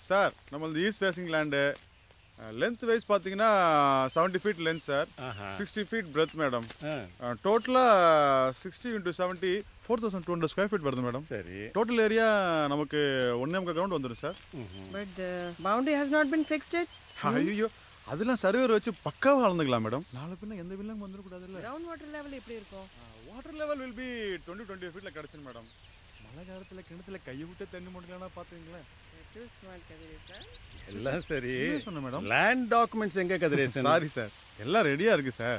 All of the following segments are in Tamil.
சார் நம்மளது east facing land length wise பார்த்தீங்கன்னா seventy feet length sir sixty feet breadth madam டோட்டலாக sixty into seventy four thousand two hundred square feet வருது மேடம் சரி டோட்டல் ஏரியா நமக்கு ஒன்றே முக்கால் கிரவுண்ட் வந்துடும் sir But the boundary has not been fixed yet. ஐயோ அதெல்லாம் சர்வேர் வச்சு பக்காவாக அளந்துக்கலாம் மேடம் நாளை பின்ன எந்த வில்லங்க வந்துடக்கூடாது இல்லை Ground water level எப்படி இருக்கும் water level will be twenty twenty ஃபீட்டில் கிடச்சிடும் மேடம் மழை காலத்தில் கிணத்துல கையை விட்டு தண்ணி முடிக்கலாம் பார்த்துங்களேன் Too smart, Kadirisa. எல்லாம் சரி என்ன சொன்னேன் மேடம் லேண்ட் டாக்குமெண்ட்ஸ் எங்க கதிரேசன் சாரி சார் எல்லாம் ரெடியாக இருக்கு சார்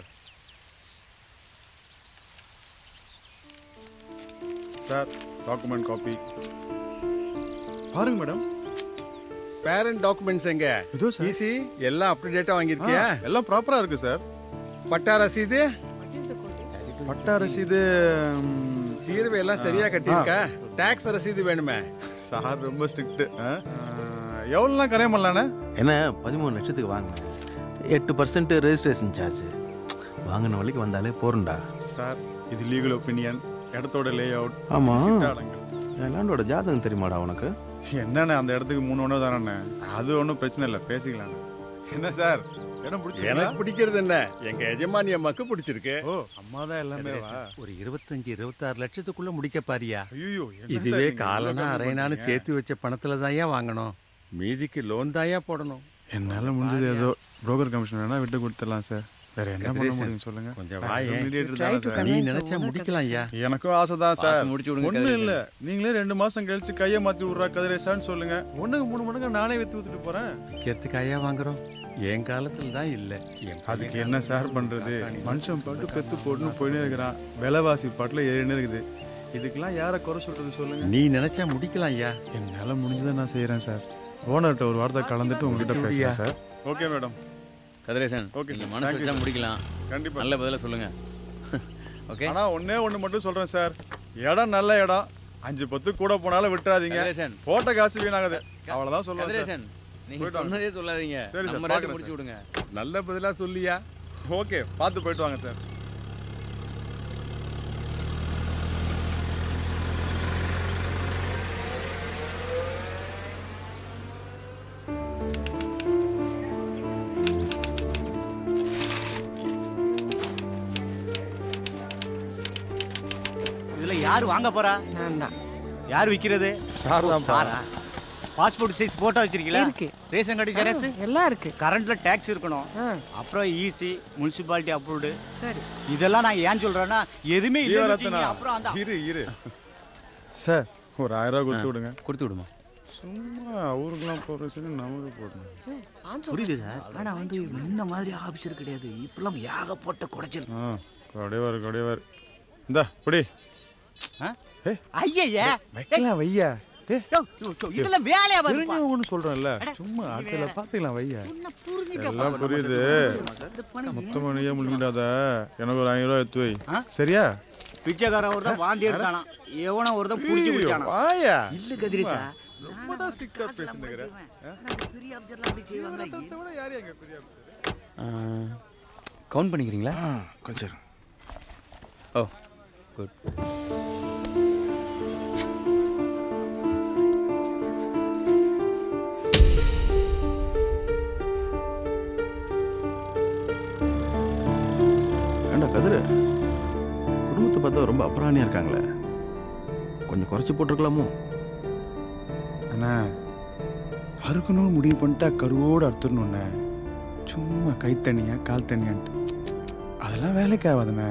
சார் டாக்குமெண்ட் காப்பி பாருங்க மேடம் பேரண்ட் டாக்குமெண்ட்ஸ் எங்க இதோ சார் ஈஸி எல்லாம் அப் டு டேட்டா வாங்கியிருக்கியா எல்லாம் ப்ராப்பராக இருக்கு சார் பட்டா ரசீது What is the quoting? பட்டா ரசீது ம், தீர்வு எல்லாம் சரியா கட்டியிருக்கா டாக்ஸ் ரசீது வேணுமே சார் ரொம்ப ஸ்ட்ரிக்ட்டு எவ்வளோலாம் கரையம் பண்ணலாண்ணே என்ன பதிமூணு லட்சத்துக்கு வாங்கினேன் எட்டு பர்சன்ட் ரெஜிஸ்ட்ரேஷன் சார்ஜ் வாங்கின வழிக்கு வந்தாலே போறண்டா சார் இது லீகல் ஒப்பீனியன் இடத்தோட லே அவுட் ஆமா என் லேண்டோட ஜாதகம் தெரியுமாடா உனக்கு என்னண்ணே அந்த இடத்துக்கு மூணு ஒன்று தானே அது ஒன்றும் பிரச்சனை இல்லை பேசிக்கலாண்ணே என்ன சார் இடம் பிடிச்சி எனக்கு பிடிக்கிறது என்ன எங்க எஜமானி அம்மாக்கு பிடிச்சிருக்கு ஓ அம்மா தான் எல்லாமே வா ஒரு இருபத்தஞ்சு இருபத்தாறு லட்சத்துக்குள்ள முடிக்க பாரியா ஐயோ இதுவே காலனா அரைனாலும் சேர்த்து வச்ச பணத்துல தாயா வாங்கணும் மீதிக்கு லோன் தாயா போடணும் என்னால முடிஞ்சது ஏதோ புரோக்கர் கமிஷன் வேணா விட்டு கொடுத்துடலாம் சார் வேற என்ன பண்ண கதிரேசன், முடியும் சொல்லுங்க கொஞ்சம் நான் வாயேன். mediator Try தானே to சார். நீ convince the நினைச்சா owner, முடிக்கலாம் ஐயா எனக்கும் ஆசை தான் சார் முடிச்சு விடுங்க ஒண்ணும் கதிரேசன். இல்ல நீங்களே ரெண்டு மாசம் கழிச்சு கையை மாத்தி விடுறா கதிரேசான்னு சொல்லுங்க ஒண்ணுக்கு மூணு மடங்கு நானே வித்து வித்துட்டு போறேன் விற்கிறதுக்கு ஐயா வாங்குறோம் என் காலத்துல தான் இல்ல என் அதுக்கு என்ன சார் பண்றது மனுஷன் பாட்டு பெத்து போட்டுன்னு போயினே இருக்கிறான் விலைவாசி பாட்டுல ஏறினே இருக்குது இதுக்கெல்லாம் யாரை குறை சொல்றது சொல்லுங்க நீ நினைச்சா முடிக்கலாம் ஐயா என்னால முடிஞ்சதை நான் செய்யறேன் சார் ஓனர்கிட்ட ஒரு வார்த்தை கலந்துட்டு உங்ககிட்ட முடிச்சு பேசுறேன் sir okay madam Kathiresan Okay, நீங்க sir. மனசு Thank you, வச்சா sir. முடிக்கலாம் கண்டிப்பா நல்ல பதில சொல்லுங்க ஓகே ஆனா ஒண்ணே ஒண்ணு மட்டும் சொல்றேன் சார் இடம் நல்ல இடம் அஞ்சு பத்து கூட போனாலும் விட்டுறாதீங்க கதிரேசன் போட்ட காசு வீணாகுது அவ்வளவுதான் சொல்லுவேன் சார் கதிரேசன் நீங்க போயிட்டு வாங்க. சொன்னதே சொல்லாதீங்க சரி, sir. நம்ம ரேட்டு பார்க்கறேன், முடிச்சு sir. விடுங்க நல்ல பதிலா சொல்லியா ஓகே பார்த்து போயிட்டு வாங்க சார் இதுல யார் வாங்க போறா நான் தான் யார் விக்கிறது சார் தான் சாரா பாஸ்போர்ட் சைஸ் போட்டோ வச்சிருக்கீங்களா இருக்கு. ரேஷன் கார்டு ஜெராக்ஸ் எல்லாம் இருக்கு கரண்ட்ல டேக்ஸ் இருக்கணும் ஆ அப்புறம் ஈசி முனிசிபாலிட்டி அப்ரூவ்டு சரி இதெல்லாம் நான் ஏன் சொல்றேன்னா எதுவுமே இல்லைன்னு ஈவரத்தனா வச்சுக்கங்க, அப்புறம் அந்த இரு இரு சார் ஒரு ஆயிரம் ரூபாய் கொடுத்து விடுங்க கொடுத்து விடுமா சும்மா ஊருக்குலாம் போகிற சொல்லி நமக்கு போடணும் ஆன்சர் புரியுது சார் ஆனா வந்து இந்த மாதிரி ஆபீசர் கிடையாது இப்பெல்லாம் ஏகப்பட்ட குடைச்சல் ஆ கொடையவர் கொடையவர் இந்தா புடி ஐயா வைக்கலாம் வையா ஏ இதெல்லாம் வேலையா வருது தெரிஞ்ச ஒன்று சொல்கிறேன்ல சும்மா அடுத்தல பார்த்துக்கலாம் வையா புரிஞ்சுக்க எல்லாம் புரியுது மொத்தமாக நீயே முழுங்கிடாத எனக்கு ஒரு ஐநூறு ரூபா எடுத்து வை ஆ? சரியா பிச்சைக்காரன் ஒருத்தன் வாந்தி எடுத்தானா எவனோ ஒருத்தன் புடிச்சு ஐயோ, குடிச்சானா வாயா இல்ல கதிரேசா ரொம்ப தான் சிக்கா பேசுனுங்கிற பெரிய ஆபீசர்லாம் அப்படி செய்வாங்களா விட யார் எங்க பெரிய ஆஃபீஸர் கவுண்ட் பண்ணிக்கிறீங்களா கொஞ்சம் ஓ குட் ஏண்டா கதிரு குடும்பத்தை பார்த்தா ரொம்ப அப்புறாணியா இருக்காங்களே கொஞ்சம் குறைச்சி போட்டிருக்கலாமோ அண்ணா அறுக்கணும்னு முடிவு பண்ணிட்டா கருவோடு அறுத்துடணுண்ணே சும்மா கை தண்ணியா கால் தண்ணியான்ட்டு அதெல்லாம் வேலைக்கு ஆகாதுண்ணே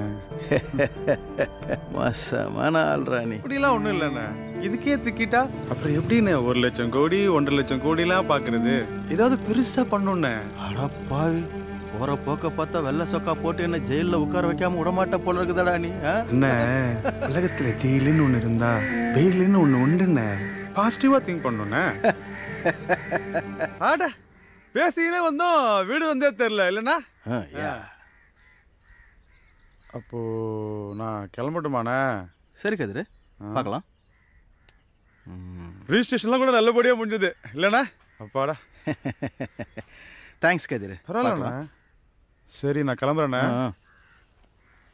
மோசமான ஆள்றாணி அப்படிலாம் ஒன்றும் இல்லைண்ணே இதுக்கே திக்கிட்டா அப்புறம் எப்படிண்ணே ஒரு லட்சம் கோடி ஒன்றரை லட்சம் கோடிலாம் பார்க்கறது ஏதாவது பெருசாக பண்ணணுண்ணே அடா பாவி போற போக்க பார்த்தா வெள்ளை சொக்கா போட்டு என்ன ஜெயிலில் உட்கார வைக்காம விடமாட்ட போல இருக்குதாடா நீ ஆ? அண்ணே உலகத்தில் ஜெயிலுன்னு ஒன்று இருந்தா வெயிலுன்னு ஒன்று உண்டுண்ணே பாசிட்டிவாக திங்க் பண்ணணுண்ணே ஆடா பேசிக்கினே வந்தோம் வீடு வந்தே தெரில இல்லைண்ணா ஆ, யா. அப்போ நான் கிளம்பட்டுமாண்ணே சரி கதிரு பார்க்கலாம் ம். ரிஜிஸ்ட்ரேஷன்லாம் கூட நல்லபடியாக முடிஞ்சது இல்லைண்ணா அப்பாடா தேங்க்ஸ் கதிரு பரவாயில்லண்ணா சரி நான் கிளம்புறேண்ணே ஆ, ஆ.